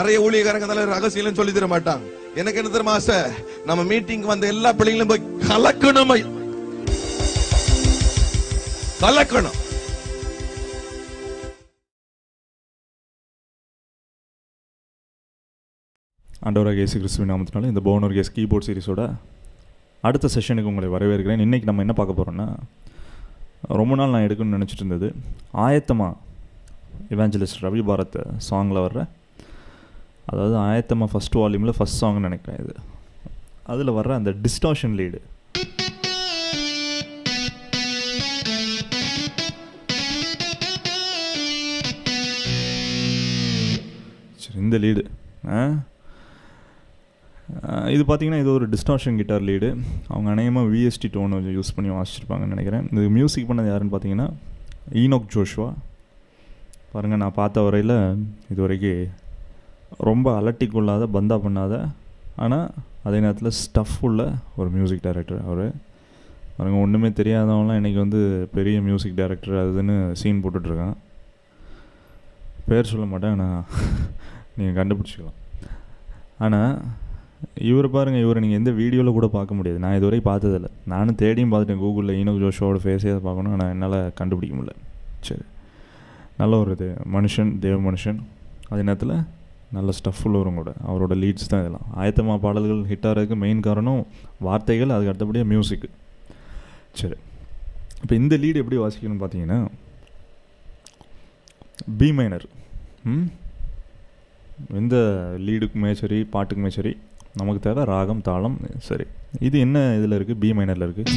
நிறைய ஊழியக்காரங்க அதெல்லாம் ரகசியம் சொல்லி தர மாட்டாங்க எனக்கு என்ன தெரியுமா ஆசை நம்ம மீட்டிங் வந்த எல்லா பிள்ளைங்களும் போய் கலக்கணும் ஐயா. கலக்கணும் ஆண்டவராக இயேசு கிறிஸ்துவின் நாமத்தினால இந்த போனர் கேஸ் கீபோர்ட் சீரிஸோட அடுத்த செஷனுக்கு உங்களை வரவேற்கிறேன் இன்றைக்கி நம்ம என்ன பார்க்க போகிறோம்னா ரொம்ப நாள் நான் எடுக்கணும்னு நினச்சிட்டு இருந்தது ஆயத்தமா இவாஞ்சலிஸ்ட் ரவி பாரத் சாங்கில் வர்ற அதாவது ஆயத்தமா ஃபஸ்ட் வால்யூமில் ஃபஸ்ட் சாங்னு நினைக்கிறேன் இது அதில் வர்ற அந்த டிஸ்டார்ஷன் லீடு சரி இந்த லீடு ஆ ஆ, இது பார்த்தீங்கன்னா இது ஒரு டிஸ்டார்ஷன் கிட்டார் லீடு அவங்க அநேகமாக விஎஸ்டி டோன் யூஸ் பண்ணி வாசிச்சிருப்பாங்கன்னு நினைக்கிறேன் இது மியூசிக் பண்ணது யாருன்னு பார்த்தீங்கன்னா ஈனோக் ஜோஷ்வா பாருங்கள் நான் பார்த்த வரையில் இது வரைக்கும் ரொம்ப அலட்டிக்கொள்ளாத பந்தா பண்ணாத ஆனால் அதே நேரத்தில் ஸ்டஃப் உள்ள ஒரு மியூசிக் டைரக்டர் அவர் பாருங்க ஒன்றுமே தெரியாதவங்களாம் இன்றைக்கி வந்து பெரிய மியூசிக் டைரக்டர் அதுன்னு சீன் போட்டுட்ருக்கான் பேர் சொல்ல மாட்டேன் ஆனால் நீங்கள் கண்டுபிடிச்சிக்கலாம் ஆனால் இவர் பாருங்கள் இவரை நீங்கள் எந்த வீடியோவில் கூட பார்க்க முடியாது நான் இதுவரை பார்த்ததில்ல நானும் தேடியும் பார்த்துட்டேன் கூகுளில் ஈனோக் ஜோஷோட ஃபேஸே பார்க்கணும் ஆனால் என்னால் கண்டுபிடிக்க முடியல சரி நல்ல ஒரு இது மனுஷன் தேவ மனுஷன் அதே நேரத்தில் நல்ல ஸ்டஃப் உள்ளவரும் கூட அவரோட லீட்ஸ் தான் இதெல்லாம் ஆயத்தமா பாடல்கள் ஹிட் ஆகிறதுக்கு மெயின் காரணம் வார்த்தைகள் அதுக்கு அடுத்தபடியாக மியூசிக்கு சரி இப்போ இந்த லீடு எப்படி வாசிக்கணும்னு பார்த்தீங்கன்னா பி மைனர் ம் எந்த லீடுக்குமே சரி பாட்டுக்குமே சரி நமக்கு தேவை ராகம் தாளம் சரி இது என்ன இதில் இருக்குது பி மைனரில் இருக்குது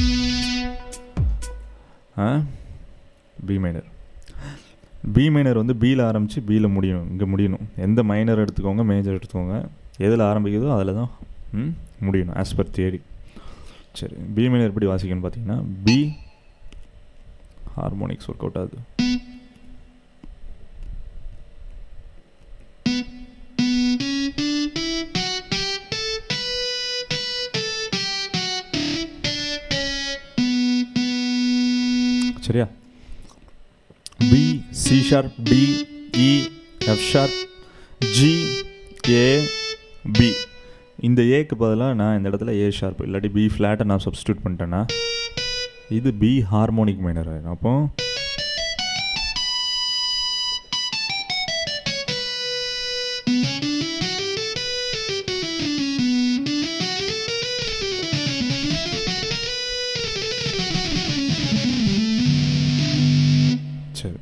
ஆ பி மைனர் பி மைனர் வந்து பியில் ஆரம்பித்து பியில் முடியணும் இங்கே முடியணும் எந்த மைனர் எடுத்துக்கோங்க மேஜர் எடுத்துக்கோங்க எதில் ஆரம்பிக்குதோ அதில் தான் ம், முடியணும் ஆஸ் பர் தியரி சரி பி மைனர் எப்படி வாசிக்கணும்னு பார்த்தீங்கன்னா பி ஹார்மோனிக்ஸ் ஒர்க் அவுட் ஆகுது சரியா B C sharp D E F sharp G A B இந்த ஏக்கு பதிலாக நான் இந்த இடத்துல ஏ ஷார்ப் இல்லாட்டி பி ஃப்ளாட்டை நான் சப்ஸ்டியூட் பண்ணிட்டேன்னா இது பி ஹார்மோனிக் மைனர் ஆயிடும் அப்போ சரி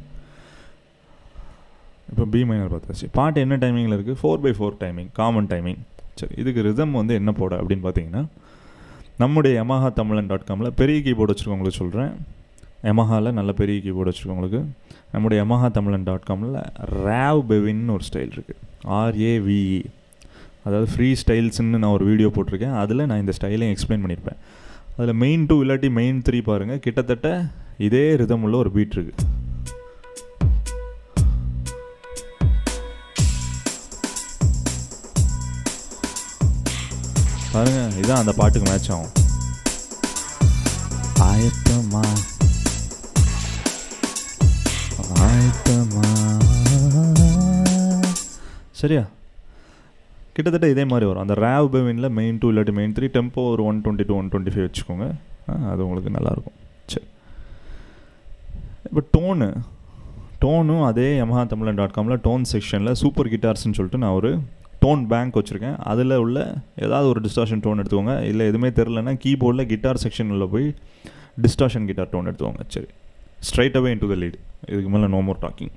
இப்போ பி மைனர் பார்த்தாச்சு பாட்டு என்ன டைமிங்கில் இருக்குது four by four timing common timing சரி இதுக்கு ரிதம் வந்து என்ன போட அப்படின்னு பார்த்தீங்கன்னா நம்முடைய யமஹா தமிழன் டாட் காமில் பெரிய கீபோர்டு வச்சுருக்கவங்களுக்கு சொல்கிறேன் யமஹாவில் நல்ல பெரிய கீபோர்டு வச்சுருக்கவங்களுக்கு நம்முடைய யமஹா தமிழன் டாட் காமில் ரேவ் பெவின்னு ஒரு ஸ்டைல் இருக்குது ஆர்ஏவிஇ அதாவது ஃப்ரீ ஸ்டைல்ஸ்னு நான் ஒரு வீடியோ போட்டிருக்கேன் அதில் நான் இந்த ஸ்டைலையும் எக்ஸ்பிளைன் பண்ணியிருப்பேன் அதில் மெயின் டூ இல்லாட்டி மெயின் த்ரீ பாருங்கள் கிட்டத்தட்ட இதே ரிதம் உள்ள ஒரு பீட் இருக்குது பாருங்க இதான் அந்த பாட்டுக்கு மேட்ச் ஆகும் ஆயத்தமா ஆயத்தமா சரியா கிட்டத்தட்ட இதே மாதிரி வரும் அந்த ரேவ் பெவினில் மெயின் டூ இல்லாட்டி மெயின் த்ரீ டெம்போ ஒரு one twenty two one twenty five வச்சுக்கோங்க ஆ, அது உங்களுக்கு நல்லாயிருக்கும் சரி இப்போ டோனு டோனும் அதே யமஹா தமிழன் டாட் காமில் டோன் செக்ஷனில் சூப்பர் கிட்டார்ஸ்னு சொல்லிட்டு நான் ஒரு டோன் பேங்க் வச்சுருக்கேன் அதில் உள்ள ஏதாவது ஒரு டிஸ்டார்ஷன் டோன் எடுத்துக்கோங்க இல்லை எதுவுமே தெரிலனா கீபோர்டில் கிட்டார் செக்ஷனில் போய் டிஸ்டார்ஷன் கிட்டார் டோன் எடுத்துக்கோங்க சரி straight away into the lead இதுக்கு மேலே நோ மோர் டாக்கிங்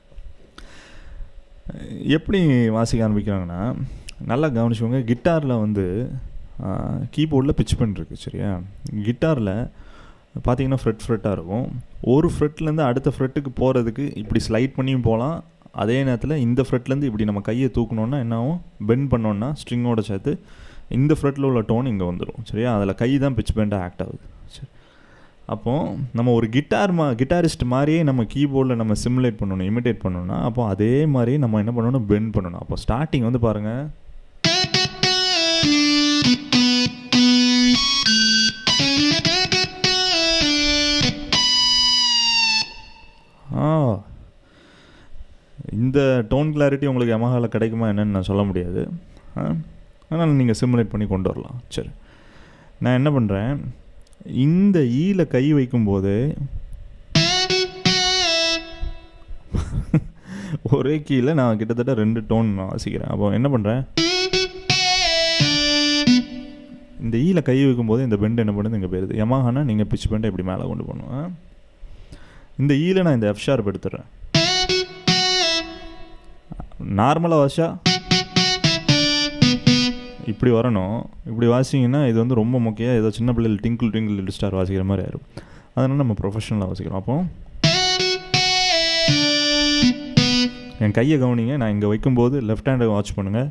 எப்படி வாசிக்க ஆரம்பிக்கிறாங்கன்னா நல்லா கவனிச்சுக்கோங்க கிட்டாரில் வந்து கீபோர்டில் பிச் பண்ணிருக்கு சரியா கிட்டாரில் பார்த்தீங்கன்னா ஃப்ரெட் ஃப்ரெட்டாக இருக்கும் ஒரு ஃப்ரெட்லேருந்து அடுத்த ஃப்ரெட்டுக்கு போகிறதுக்கு இப்படி ஸ்லைட் பண்ணியும் போகலாம் அதே நேரத்தில் இந்த ஃப்ரெட்லேருந்து இப்படி நம்ம கையை தூக்கணுன்னா என்ன ஆகும் பெண்ட் பண்ணோன்னா ஸ்ட்ரிங்கோட சேர்த்து இந்த ஃப்ரெட்டில் உள்ள டோன் இங்கே வந்துடும் சரியா அதில் கை தான் பிச் பெண்டாக ஆக்ட் ஆகுது சரி அப்போது நம்ம ஒரு கிட்டார் மா கிட்டாரிஸ்ட் மாதிரியே நம்ம கீபோர்டில் நம்ம சிமுலேட் பண்ணணும் இமிடேட் பண்ணணும்னா அப்போ அதே மாதிரி நம்ம என்ன பண்ணணும் பெண்ட் பண்ணணும் அப்போ ஸ்டார்டிங் வந்து பாருங்கள் ஆ இந்த இந்த டோன் கிளாரிட்டி உங்களுக்கு யமஹாவில் கிடைக்குமா என்னன்னு நான் சொல்ல முடியாது அதனால் நீங்கள் சிமுலேட் பண்ணி கொண்டு வரலாம் சரி நான் என்ன பண்ணுறேன் இந்த ஈல கை வைக்கும்போது ஒரே கீழே நான் கிட்டத்தட்ட ரெண்டு டோன் வாசிக்கிறேன் அப்போ என்ன பண்ணுறேன் இந்த ஈல கை வைக்கும்போது இந்த பெண்ட் என்ன பண்ணுது இங்கே போயிருது யமாஹானா நீங்கள் பிச் பெண்டை இப்படி மேலே கொண்டு போகணும் ஆ? இந்த ஈல நான் இந்த எஃப் ஷார்ப் எடுத்துடுறேன் நார்மலாக வாசா இப்படி வரணும் இப்படி வாசிங்கன்னா இது வந்து ரொம்ப முக்கியம் ஏதோ சின்ன பிள்ளைகள் டிங்கிள் டிங்கிள் லிட்டில் ஸ்டார் வாசிக்கிற மாதிரி ஆயிரும் அதனால நம்ம ப்ரொஃபஷனலாக வாசிக்கிறோம் அப்போ என் கையை கவனிங்க நான் இங்கே வைக்கும்போது லெஃப்ட் ஹேண்டை வாட்ச் பண்ணுங்கள்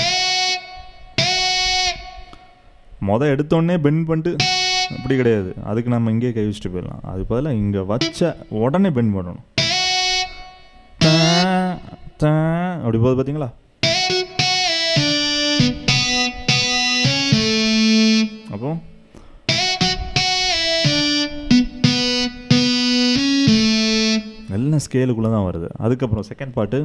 மொதல் எடுத்தோடனே பெண்ட் பண்ணிட்டு அப்படி கிடையாது அதுக்கு நம்ம இங்கேயே கை வச்சுட்டு போயிடலாம் அது பதிலாக இங்கே வச்ச உடனே பெண்ட் பண்ணணும் தா, தா, அப்படி போகுது பார்த்தீங்களா அப்போ எல்லாம் ஸ்கேலுக்குள்ளே தான் வருது அதுக்கப்புறம் செகண்ட் பாட்டு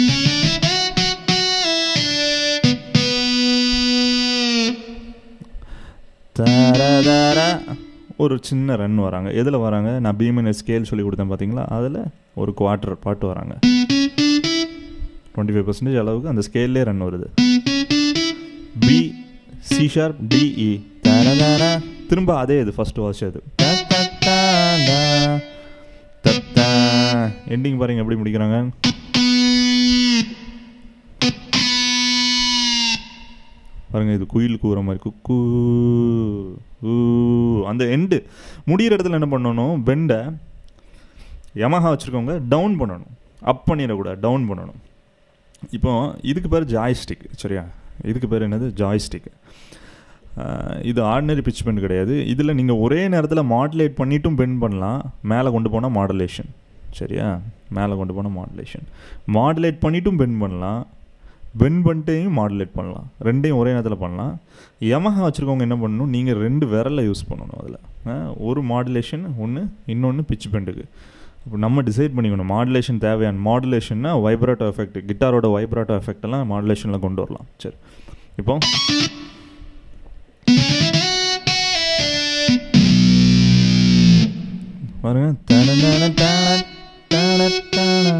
தரதர ஒரு சின்ன ரன் வராங்க எதில் வராங்க நான் பீமன் ஸ்கேல் சொல்லி கொடுத்தேன் பார்த்தீங்களா அதில் ஒரு குவார்ட்டர் பாட்டு வராங்க டுவெண்ட்டி ஃபைவ் பர்சன்டேஜ் அளவுக்கு அந்த ஸ்கேல்லே ரன் வருது பி சி ஷார்ப் டிஇ தரதர திரும்ப அதே இது ஃபர்ஸ்ட் வாட்ச் அது எண்டிங் பாருங்க எப்படி முடிக்கிறாங்க பாருங்க இது குயில் கூற மாதிரி குக்கு ஊ அந்த எண்டு முடிகிற இடத்துல என்ன பண்ணணும் பெண்டை யமஹா வச்சுருக்கவங்க டவுன் பண்ணணும் அப் பண்ணிடக்கூடாது டவுன் பண்ணணும் இப்போ இதுக்கு பேர் ஜாய்ஸ்டிக் சரியா இதுக்கு பேர் என்னது ஜாய்ஸ்டிக் இது ஆர்டினரி பிச் பெண்ட் கிடையாது இதில் நீங்கள் ஒரே நேரத்தில் மாடுலேட் பண்ணிட்டும் பெண்ட் பண்ணலாம் மேலே கொண்டு போனால் மாடுலேஷன் சரியா மேலே கொண்டு போனால் மாடுலேஷன் மாடுலேட் பண்ணிட்டும் பெண்ட் பண்ணலாம் பெண்ட் பண்ணிட்டையும் மாடுலேட் பண்ணலாம் ரெண்டையும் ஒரே நேரத்தில் பண்ணலாம் யமஹா வச்சுருக்கவங்க என்ன பண்ணணும் நீங்கள் ரெண்டு விரலை யூஸ் பண்ணணும் அதில் ஒரு மாடுலேஷன் ஒன்று இன்னொன்று பிச் பெண்டுக்கு இப்போ நம்ம டிசைட் பண்ணிக்கணும் மாடுலேஷன் தேவையான மாடுலேஷன்னா வைப்ரேட்டோ எஃபெக்ட் கிட்டாரோட வைப்ரேட்டோ எஃபெக்ட் எல்லாம் மாடுலேஷனில் கொண்டு வரலாம் சரி இப்போ பாருங்க தன தன தன தன தன.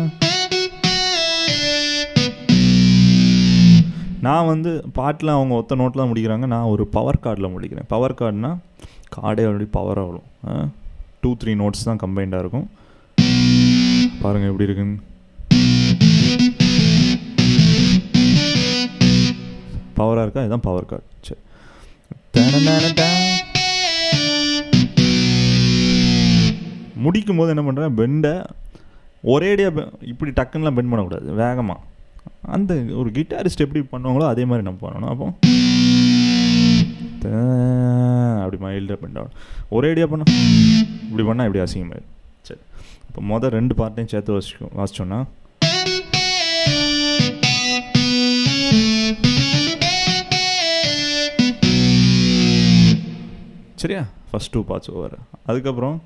நான் வந்து பாட்டில் அவங்க ஒத்த நோட்டில் தான் முடிக்கிறாங்க நான் ஒரு பவர் கார்டில் முடிக்கிறேன் பவர் கார்டுனா கார்டே ஆல்ரெடி பவராக வரும் டூ த்ரீ நோட்ஸ் தான் கம்பைண்டாக இருக்கும் பாருங்கள் எப்படி இருக்குன்னு பவராக இருக்கா இதுதான் பவர் கார்டு சரி தனனனடா. முடிக்கும் போது என்ன பண்ணுறேன் பெண்டை ஒரேடியாக இப்படி டக்குன்னுலாம் பெண்ட் பண்ணக்கூடாது வேகமாக அந்த ஒரு கிட்டாரிஸ்ட் எப்படி பண்ணுவாங்களோ அதே மாதிரி நம்ம பண்ணணும் அப்போ த- அப்படி மைல்டாக பெண்ட் ஆகணும் ஒரேடியாக பண்ண இப்படி பண்ணால் இப்படி அசிங்கமாயிடும் சரி இப்போ மொதல் ரெண்டு பார்ட்டையும் சேர்த்து வாசிக்கும் வாசிச்சோன்னா சரியா ஃபஸ்ட் டூ பார்ட்ஸ் ஓவர் அதுக்கப்புறம்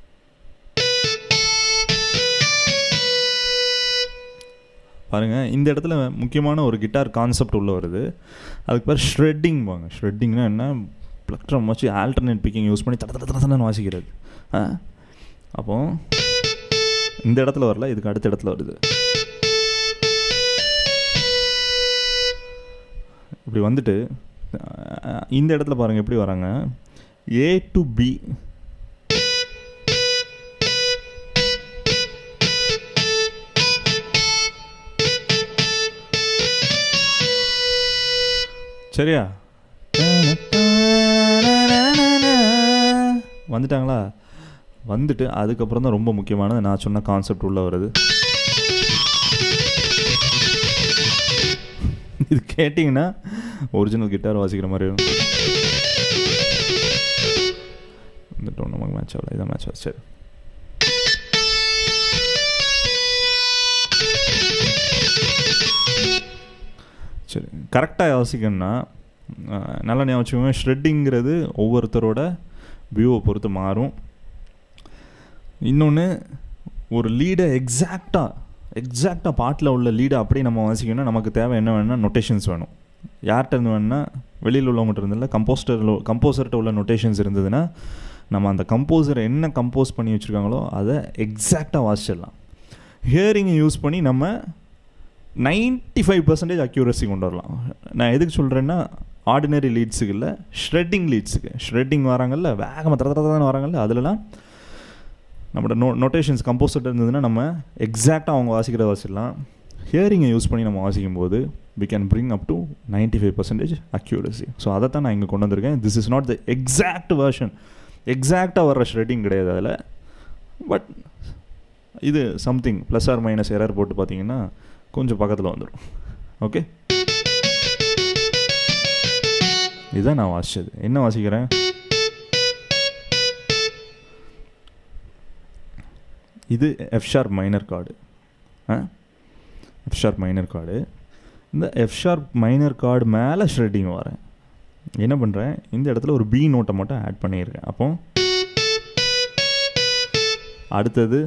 பாருங்க இந்த இடத்துல முக்கியமான ஒரு கிட்டார் கான்செப்ட் உள்ள வருது அதுக்கு பேர் ஷ்ரெட்டிங் பாங்க ஷ்ரெட்டிங்னா என்ன பிளக்ட்ரம் வச்சு ஆல்டர்னேட் பிக்கிங் யூஸ் பண்ணி தட தட தட தடன்னு வாசிக்கிறது ஆ அப்போ இந்த இடத்துல வரல இதுக்கு அடுத்த இடத்துல வருது இப்படி வந்துட்டு அஹ், இந்த இடத்துல பாருங்க எப்படி வராங்க ஏ டு பி சரியா வந்துட்டாங்களா வந்துட்டு அதுக்கப்புறம் தான் ரொம்ப முக்கியமானது நான் சொன்ன கான்செப்ட் உள்ள வருது இது கேட்டிங்கன்னா ஒரிஜினல் கிட்டார் வாசிக்கிற மாதிரி இருக்கும் இந்த டோன் நமக்கு மேட்ச் ஆகல இதான் மேட்ச் ஆச்சு சரி சரி கரெக்டாக யோசிக்கணும்னா அஹ், நல்லா ஞாபகம் வச்சுக்கோங்க ஷ்ரெட்டிங்கிறது ஒவ்வொருத்தரோட வியூவை பொறுத்து மாறும் இன்னொன்று ஒரு லீடை எக்ஸாக்டாக எக்ஸாக்டாக பாட்டில் உள்ள லீடை அப்படியே நம்ம வாசிக்கணும்னா நமக்கு தேவை என்ன வேணும்னா நொட்டேஷன்ஸ் வேணும் யார்கிட்ட இருந்து வேணும்னா வெளியில் உள்ளவங்ககிட்ட இருந்தில்ல கம்போஸ்டரில் கம்போசர்கிட்ட உள்ள நொட்டேஷன்ஸ் இருந்ததுன்னா நம்ம அந்த கம்போசர் என்ன கம்போஸ் பண்ணி வச்சுருக்காங்களோ அதை எக்ஸாக்டாக வாசிச்சிடலாம் ஹியரிங்கை யூஸ் பண்ணி நம்ம நைன்ட்டி ஃபைவ் பர்சன்டேஜ் அக்யூரஸி கொண்டு வரலாம் நான் எதுக்கு சொல்கிறேன்னா ஆர்டினரி லீட்ஸுக்கு இல்லை ஷ்ரெட்டிங் லீட்ஸுக்கு ஷ்ரெட்டிங் வராங்கல்ல வேகமாக தர தர வராங்கல்ல அதிலலாம் நம்மளோட நோ நோட்டேஷன்ஸ் கம்போசர்ட் இருந்ததுன்னா நம்ம எக்ஸாக்டாக அவங்க வாசிக்கிறத வாசிடலாம் ஹியரிங்கை யூஸ் பண்ணி நம்ம வாசிக்கும் போது we can bring up to ninety five percentage accuracy so அதை தான் நான் இங்கே கொண்டு வந்திருக்கேன் this is not the exact version எக்ஸாக்டாக வர்ற ஷ்ரெட்டிங் கிடையாது அதில் பட் இது something plus or minus error போட்டு பார்த்தீங்கன்னா கொஞ்சம் பக்கத்தில் வந்துடும் ஓகே இதுதான் நான் வாசிச்சது என்ன வாசிக்கிறேன் இது எஃப் ஷார்ப் மைனர் கார்டு ஆ எஃப் ஷார்ப் மைனர் கார்டு இந்த எஃப் ஷார்ப் மைனர் கார்டு மேலே ஷ்ரெட்டிங் வரேன் என்ன பண்ணுறேன் இந்த இடத்துல ஒரு பி நோட்டை மட்டும் ஆட் பண்ணியிருக்கேன் அப்போ அடுத்தது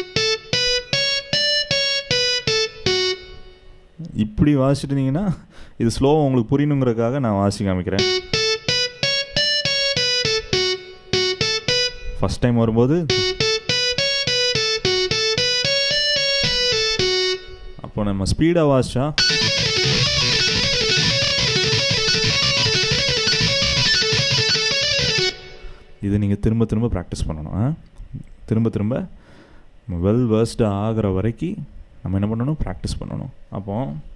இப்படி வாசிட்டு இருந்தீங்கன்னா இது ஸ்லோவாக உங்களுக்கு புரியணுங்கிறதுக்காக நான் வாசி காமிக்கிறேன் ஃபஸ்ட் டைம் வரும்போது அப்போ நம்ம ஸ்பீடாக வாசிச்சா இது நீங்கள் திரும்ப திரும்ப ப்ராக்டிஸ் பண்ணணும் ஆ? திரும்ப திரும்ப வெல் வேர்ஸ்டு ஆகிற வரைக்கும் நம்ம என்ன பண்ணணும் ப்ராக்டிஸ் பண்ணணும் அப்போ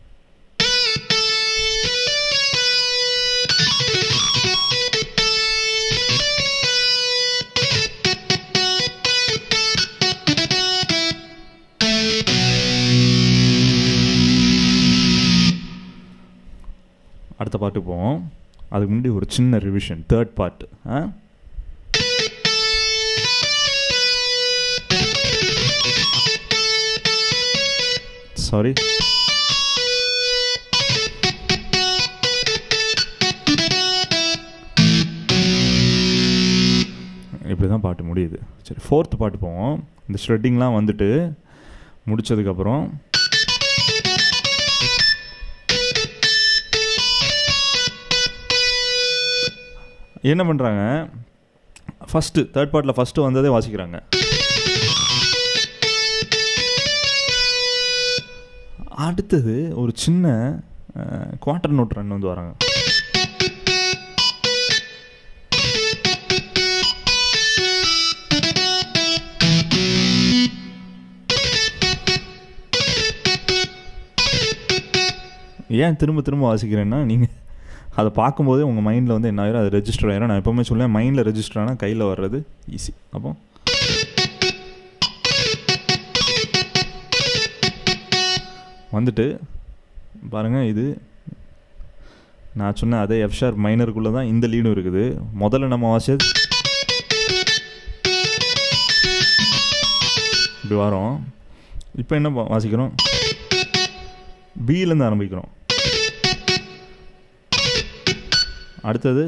அடுத்த பாட்டு போவோம் அதுக்கு முன்னாடி ஒரு சின்ன ரிவிஷன் தேர்ட் பார்ட் ஆ சாரி இப்படி தான் பாட்டு முடியுது சரி ஃபோர்த் பாட்டு போவோம் இந்த ஷ்ரெட்டிங்லாம் வந்துட்டு முடிச்சதுக்கப்புறம் என்ன பண்ணுறாங்க ஃபஸ்ட்டு தேர்ட் பார்ட்டில் ஃபஸ்ட்டு வந்ததே வாசிக்கிறாங்க அடுத்தது ஒரு சின்ன குவார்ட்டர் நோட் ரன் வந்து வராங்க ஏன் திரும்ப திரும்ப வாசிக்கிறேன்னா நீங்கள் அதை பார்க்கும்போதே உங்கள் மைண்டில் வந்து என்ன ஆயிரும் அது ரெஜிஸ்டர் ஆயிரும் நான் எப்போவுமே சொல்லுவேன் மைண்டில் ரெஜிஸ்டர் ஆனால் கையில் வர்றது ஈஸி அப்போ வந்துட்டு பாருங்கள் இது நான் சொன்ன அதே எஃப் ஷார் மைனருக்குள்ளே தான் இந்த லீடும் இருக்குது முதல்ல நம்ம வாசிச்சது இப்படி வரோம் இப்போ என்ன பா- வாசிக்கிறோம் பியிலேருந்து ஆரம்பிக்கிறோம் அடுத்தது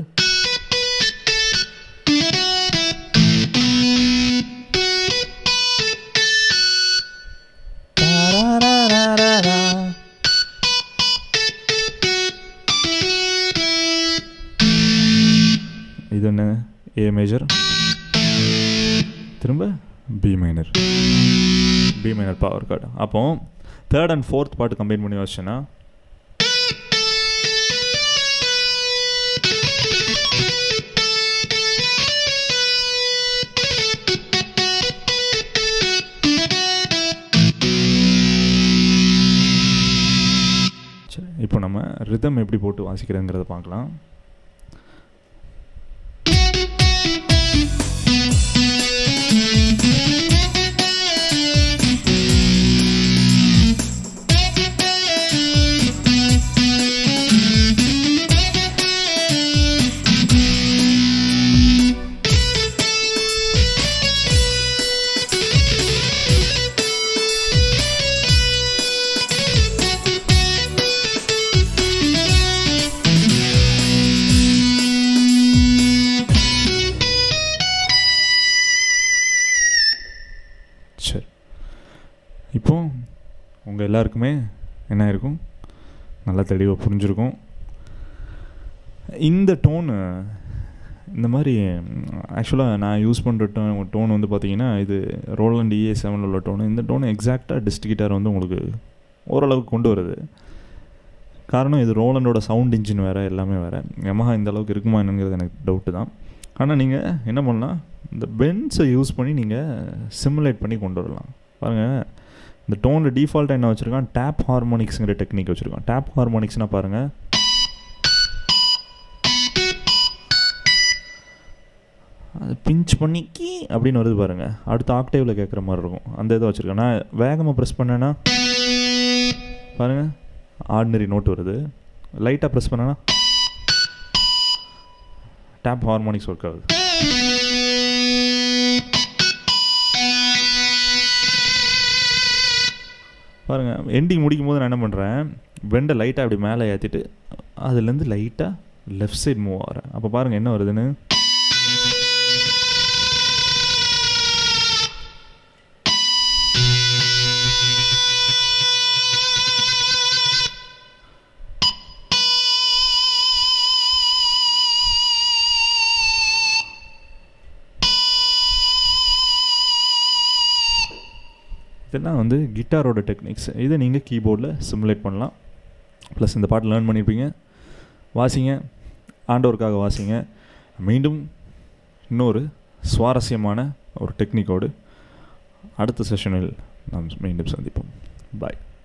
இது என்ன ஏ மேஜர் திரும்ப B minor B minor power chord அப்போ தேர்ட் அண்ட் ஃபோர்த் பாட்டு கம்பைன் பண்ணி வச்சேன்னா சரி இப்போ நம்ம ரிதம் எப்படி போட்டு வாசிக்கிறதுங்கிறத பார்க்கலாம் உங்கள் எல்லாருக்குமே என்ன இருக்கும் நல்லா தெளிவாக புரிஞ்சிருக்கும் இந்த டோனு இந்த மாதிரி ஆக்சுவலாக நான் யூஸ் பண்ணுற டோன் டோன் வந்து பார்த்தீங்கன்னா இது ரோலண்ட் இஏ செவனில் உள்ள டோனு இந்த டோனு எக்ஸாக்டாக டிஸ்ட் கிட்டார் வந்து உங்களுக்கு ஓரளவுக்கு கொண்டு வருது காரணம் இது ரோலண்டோட சவுண்ட் இன்ஜின் வேறு எல்லாமே வேறு Yamaha இந்த அளவுக்கு இருக்குமா என்னங்கிறது எனக்கு டவுட்டு தான் ஆனால் நீங்கள் என்ன பண்ணலாம் இந்த பென்ஸை யூஸ் பண்ணி நீங்கள் சிமுலேட் பண்ணி கொண்டு வரலாம் பாருங்கள் இந்த டோனில் டிஃபால்ட்டாக என்ன வச்சுருக்கான் டேப் ஹார்மோனிக்ஸுங்கிற டெக்னிக் வச்சுருக்கான் டேப் ஹார்மோனிக்ஸ்னால் பாருங்கள் அது பிஞ்ச் பண்ணி கீ அப்படின்னு வருது பாருங்கள் அடுத்த ஆக்டேவில் கேட்குற மாதிரி இருக்கும் அந்த இதை வச்சுருக்கேன் நான் வேகமாக ப்ரெஸ் பண்ணேன்னா பாருங்கள் ஆர்டினரி நோட் வருது லைட்டாக ப்ரெஸ் பண்ணேன்னா டேப் ஹார்மோனிக்ஸ் ஒர்க் ஆகுது பாருங்கள் எண்டிங் முடிக்கும் போது நான் என்ன பண்ணுறேன் பெண்டை லைட்டாக அப்படி மேலே ஏற்றிட்டு அதுலேருந்து லைட்டாக லெஃப்ட் சைடு மூவ் ஆகிறேன் அப்போ பாருங்கள் என்ன வருதுன்னு இதெல்லாம் வந்து கிட்டாரோட டெக்னிக்ஸ் இதை நீங்கள் கீபோர்டில் சிமுலேட் பண்ணலாம் ப்ளஸ் இந்த பாட்டு லேர்ன் பண்ணியிருப்பீங்க வாசிங்க ஆண்டவருக்காக வாசிங்க மீண்டும் இன்னொரு சுவாரஸ்யமான ஒரு டெக்னிக்கோடு அடுத்த செஷனில் நாம் மீண்டும் சந்திப்போம் பாய்